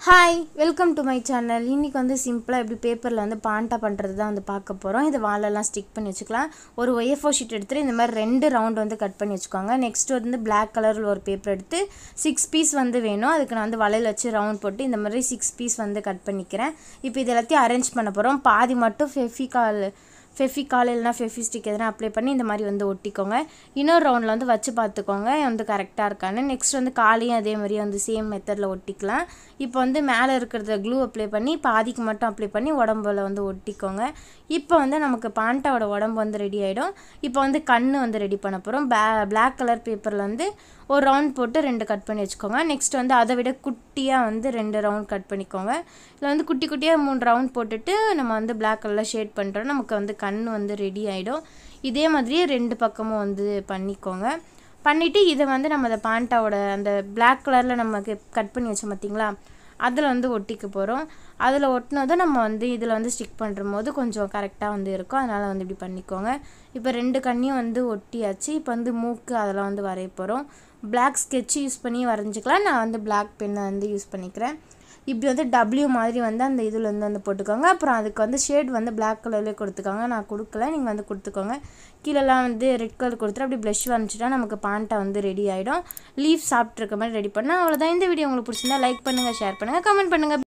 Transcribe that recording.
hi welcome to my channel இன்றைக்கி வந்து சிம்பிளாக எப்படி பேப்பரில் வந்து பாண்டா பண்ணுறது தான் வந்து பார்க்க போகிறோம் இது வாலெல்லாம் ஸ்டிக் பண்ணி வச்சுக்கலாம் ஒரு ஒய்எஃப்ஓ ஷீட் எடுத்துகிட்டு இந்த மாதிரி ரெண்டு ரவுண்ட் வந்து கட் பண்ணி வச்சுக்கோங்க நெக்ஸ்ட் வந்து Black கலரில் ஒரு பேப்பர் எடுத்து சிக்ஸ் பீஸ் வந்து வேணும் அதுக்கு நான் வந்து வளையல் வச்சு ரவுண்ட் போட்டு இந்த மாதிரி சிக்ஸ் பீஸ் வந்து கட் பண்ணிக்கிறேன் இப்போ இது எல்லாத்தையும் அரேஞ்ச் பண்ண போகிறோம் பாதி மட்டும் ஃபெஃபிகால் ஃபெஃபிகால் இல்லைனா ஃபெஃபி ஸ்டிக் எதனா அப்ளை பண்ணி இந்த மாதிரி வந்து ஒட்டிக்கோங்க இன்னொரு ரவுண்டில் வந்து வச்சு பார்த்துக்கோங்க வந்து கரெக்டாக இருக்கான்னு நெக்ஸ்ட் வந்து காலையும் அதே மாதிரி வந்து சேம் மெத்தடில் ஒட்டிக்கலாம் இப்போ வந்து மேலே இருக்கிறத க்ளூ அப்ளை பண்ணி பாதிக்கு மட்டும் அப்ளை பண்ணி உடம்புல வந்து ஒட்டிக்கோங்க இப்போ வந்து நமக்கு பாண்டாவோட உடம்பு வந்து ரெடி ஆகிடும் இப்போ வந்து கண் வந்து ரெடி பண்ண போகிறோம் பே பிளாக் கலர் பேப்பரில் வந்து ஒரு ரவுண்ட் போட்டு ரெண்டு கட் பண்ணி வச்சுக்கோங்க நெக்ஸ்ட் வந்து அதை விட குட்டியாக வந்து ரெண்டு ரவுண்ட் கட் பண்ணிக்கோங்க இதில் வந்து குட்டி குட்டியாக மூணு ரவுண்ட் போட்டுட்டு நம்ம வந்து பிளாக் கலரில் ஷேட் பண்ணுறோம் நமக்கு வந்து கண் வந்து ரெடி ஆகிடும் இதே மாதிரியே ரெண்டு பக்கமும் வந்து பண்ணிக்கோங்க பண்ணிவிட்டு இதை வந்து நம்ம அந்த பாண்டாவோட அந்த பிளாக் கலரில் நமக்கு கட் பண்ணி வச்சோம் பார்த்தீங்களா அதில் வந்து ஒட்டிக்க போகிறோம் அதில் ஒட்டினதும் நம்ம வந்து இதில் வந்து ஸ்டிக் பண்ணுற போது கொஞ்சம் கரெக்டாக வந்து இருக்கும் அதனால் வந்து இப்படி பண்ணிக்கோங்க இப்போ ரெண்டு கண்ணையும் வந்து ஒட்டியாச்சு இப்போ வந்து மூக்கு அதெல்லாம் வந்து வரைய போகிறோம் பிளாக் ஸ்கெட்ச் யூஸ் பண்ணி வரைஞ்சிக்கலாம் நான் வந்து பிளாக் பென்னை வந்து யூஸ் பண்ணிக்கிறேன் இப்படி வந்து டபிள்யூ மாதிரி வந்து அந்த இதில் வந்து வந்து போட்டுக்கோங்க அப்புறம் அதுக்கு வந்து ஷேட் வந்து பிளாக் கலர்லேயே கொடுத்துக்கோங்க நான் கொடுக்கல நீங்கள் வந்து கொடுத்துக்கோங்க கீழெல்லாம் வந்து ரெட் கலர் கொடுத்துட்டு அப்படி ப்ளஷ் வரைஞ்சிட்டா நமக்கு பாண்டா வந்து ரெடி ஆகிடும் லீஃப் சாப்பிட்ருக்க மாதிரி ரெடி பண்ணால் அவ்வளோதான் இந்த வீடியோ உங்களுக்கு பிடிச்சிருந்தா லைக் பண்ணுங்கள் ஷேர் பண்ணுங்கள் கமெண்ட் பண்ணுங்கள்